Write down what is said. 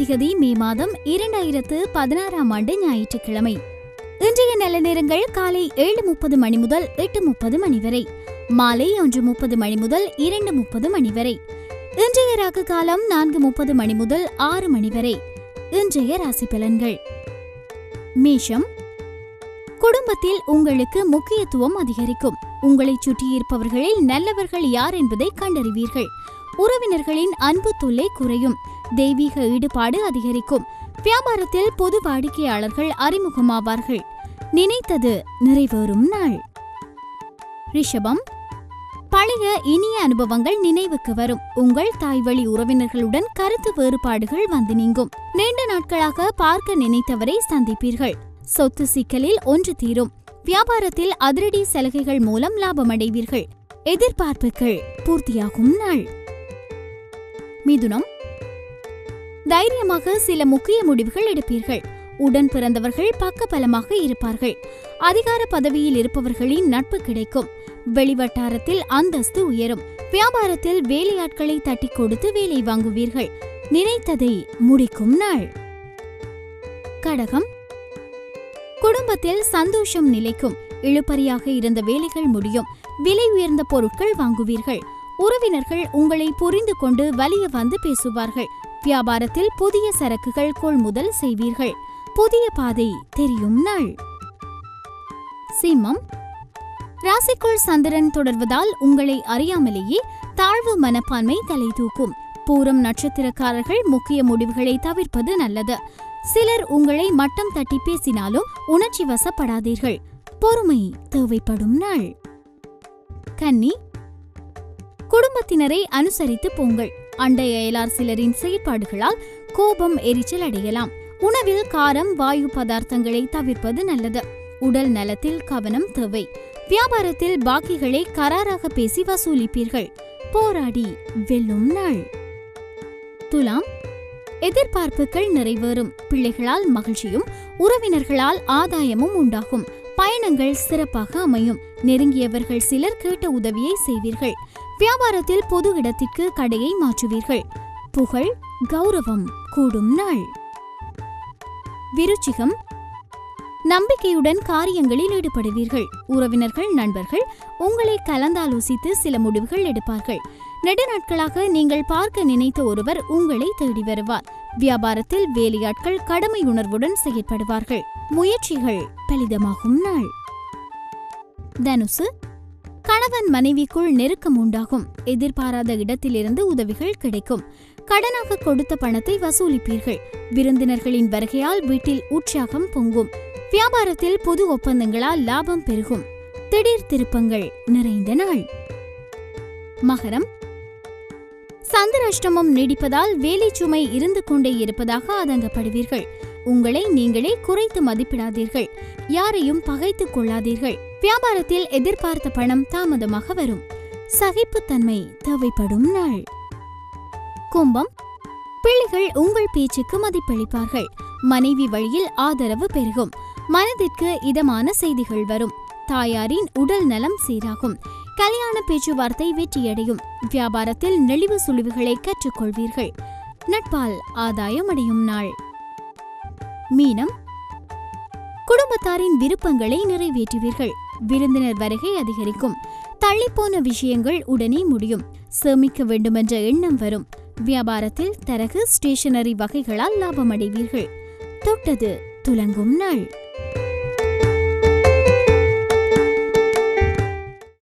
திகதி மே மாதம் இரண்டாயிரத்து பதினாறாம் ஆண்டு ஞாயிற்றுக்கிழமை இன்றைய நல்ல நேரங்கள் காலை ஏழு முப்பது மணி முதல் எட்டு முப்பது மணி வரை மாலை ஒன்று முப்பது மணி முதல் இரண்டு முப்பது மணி வரை இன்றைய ராகு காலம் நான்கு முப்பது மணி முதல் ஆறு மணி வரை இன்றைய ராசி பலன்கள் மேஷம் குடும்பத்தில் உங்களுக்கு முக்கியத்துவம் அதிகரிக்கும் உங்களைச் சுற்றியிருப்பவர்களில் நல்லவர்கள் யார் என்பதை கண்டறிவீர்கள் உறவினர்களின் அன்பு தொல்லை குறையும் தெய்வீக ஈடுபாடு அதிகரிக்கும் வியாபாரத்தில் பொது வாடிக்கையாளர்கள் அறிமுகமாவார்கள் நினைத்தது நிறைவேறும் நாள் ரிஷபம் பழைய இனிய அனுபவங்கள் நினைவுக்கு வரும் உங்கள் தாய்வழி உறவினர்களுடன் கருத்து வேறுபாடுகள் வந்து நீங்கும் நீண்ட நாட்களாக பார்க்க நினைத்தவரை சந்திப்பீர்கள் சொத்து சிக்கலில் ஒன்று தீரும் வியாபாரத்தில் அதிரடி சலுகைகள் மூலம் லாபமடைவீர்கள் எதிர்பார்ப்புகள் பூர்த்தியாகும் நாள் மிதுனம் தைரியமாக சில முக்கிய முடிவுகள் எடுப்பீர்கள் உடன் பிறந்தவர்கள் பக்கபலமாக இருப்பார்கள் அதிகார பதவியில் இருப்பவர்களின் நட்பு கிடைக்கும் வெளிவட்டாரத்தில் அந்தஸ்து உயரும் வியாபாரத்தில் வேலையாட்களை தட்டி கொடுத்து வேலை வாங்குவீர்கள் நினைத்ததை முடிக்கும் நாள் கடகம் குடும்பத்தில் சந்தோஷம் நிலைக்கும் இழுபறியாக இருந்த வேலைகள் முடியும் விலை உயர்ந்த பொருட்கள் வாங்குவீர்கள் உறவினர்கள் உங்களை புரிந்து கொண்டு வலிய வந்து பேசுவார்கள் வியாபாரத்தில் புதிய சரக்குகள் கொள்முதல் செய்வீர்கள் புதிய பாதை தெரியும் நாள் சிம்மம் ராசிக்குள் சந்திரன் தொடர்வதால் உங்களை அறியாமலேயே தாழ்வு மனப்பான்மை தலை தூக்கும் பூரம் நட்சத்திரக்காரர்கள் முக்கிய முடிவுகளை தவிர்ப்பது நல்லது சிலர் உங்களை மட்டம் தட்டி பேசினாலும் உணர்ச்சி வசப்படாதீர்கள் பொறுமை தேவைப்படும் நாள் கன்னி குடும்பத்தினரை அனுசரித்து போங்கள் அண்டை அயலார் சிலரின் செயற்பாடுகளால் கோபம் எரிச்சல் அடையலாம் உணவில் காரம் வாயு பதார்த்தங்களை தவிர்ப்பது நல்லது உடல் நலத்தில் கவனம் தேவை வியாபாரத்தில் பாக்கிகளை கராராக பேசி வசூலிப்பீர்கள் போராடி வெல்லும் நாள் துலாம் எதிர்பார்ப்புகள் நிறைவேறும் பிள்ளைகளால் மகிழ்ச்சியும் உறவினர்களால் ஆதாயமும் உண்டாகும் பயணங்கள் சிறப்பாக அமையும் நெருங்கியவர்கள் சிலர் கேட்ட உதவியை செய்வீர்கள் வியாபாரத்தில் பொது இடத்திற்கு கடையை மாற்றுவீர்கள் புகழ் கௌரவம் கூடும் நாள் விருச்சிகம் நம்பிக்கையுடன் காரியங்களில் ஈடுபடுவீர்கள் உறவினர்கள் நண்பர்கள் உங்களை கலந்தாலோசித்து சில முடிவுகள் எடுப்பார்கள் நெடுநாட்களாக நீங்கள் பார்க்க நினைத்த ஒருவர் உங்களை தேடி வருவார் வியாபாரத்தில் வேலையாட்கள் கடமை உணர்வுடன் செயற்படுவார்கள் முயற்சிகள் பலிதமாகும் நாள் தனுசு கணவன் மனைவிக்குள் நெருக்கம் உண்டாகும் எதிர்பாராத இடத்திலிருந்து உதவிகள் கிடைக்கும் கடனாக கொடுத்த பணத்தை வசூலிப்பீர்கள் விருந்தினர்களின் வருகையால் வீட்டில் உற்சாகம் பொங்கும் வியாபாரத்தில் பொது ஒப்பந்தங்களால் லாபம் பெருகும் திடீர் திருப்பங்கள் நிறைந்த நாள் மகரம் சந்திராஷ்டமம் நீடிப்பதால் வேலை சுமை இருந்து கொண்டே இருப்பதாக ஆதங்கப்படுவீர்கள் உங்களை நீங்களே குறைத்து மதிப்பிடாதீர்கள் யாரையும் பகைத்துக் கொள்ளாதீர்கள் வியாபாரத்தில் எதிர்பார்த்த பணம் தாமதமாக வரும் சகிப்புத்தன்மை தேவைப்படும் நாள் கும்பம் பிள்ளைகள் உங்கள் பேச்சுக்கு மதிப்பளிப்பார்கள் மனைவி வழியில் ஆதரவு பெருகும் மனதிற்கு இதமான செய்திகள் வரும் தாயாரின் உடல் நலம் சீராகும் கல்யாண பேச்சுவார்த்தை வெற்றியடையும் வியாபாரத்தில் நெளிவு சுழிவுகளை கற்றுக்கொள்வீர்கள் நட்பால் ஆதாயம் அடையும் நாள் மீனம் குடும்பத்தாரின் விருப்பங்களை நிறைவேற்றுவீர்கள் விருந்தினர் வருகை அதிகரிக்கும் தள்ளிப்போன விஷயங்கள் உடனே முடியும் சேமிக்க வேண்டுமென்ற எண்ணம் வரும் வியாபாரத்தில் தரகு ஸ்டேஷனரி வகைகளால் லாபமடைவீர்கள் தொட்டது துலங்கும் நாள்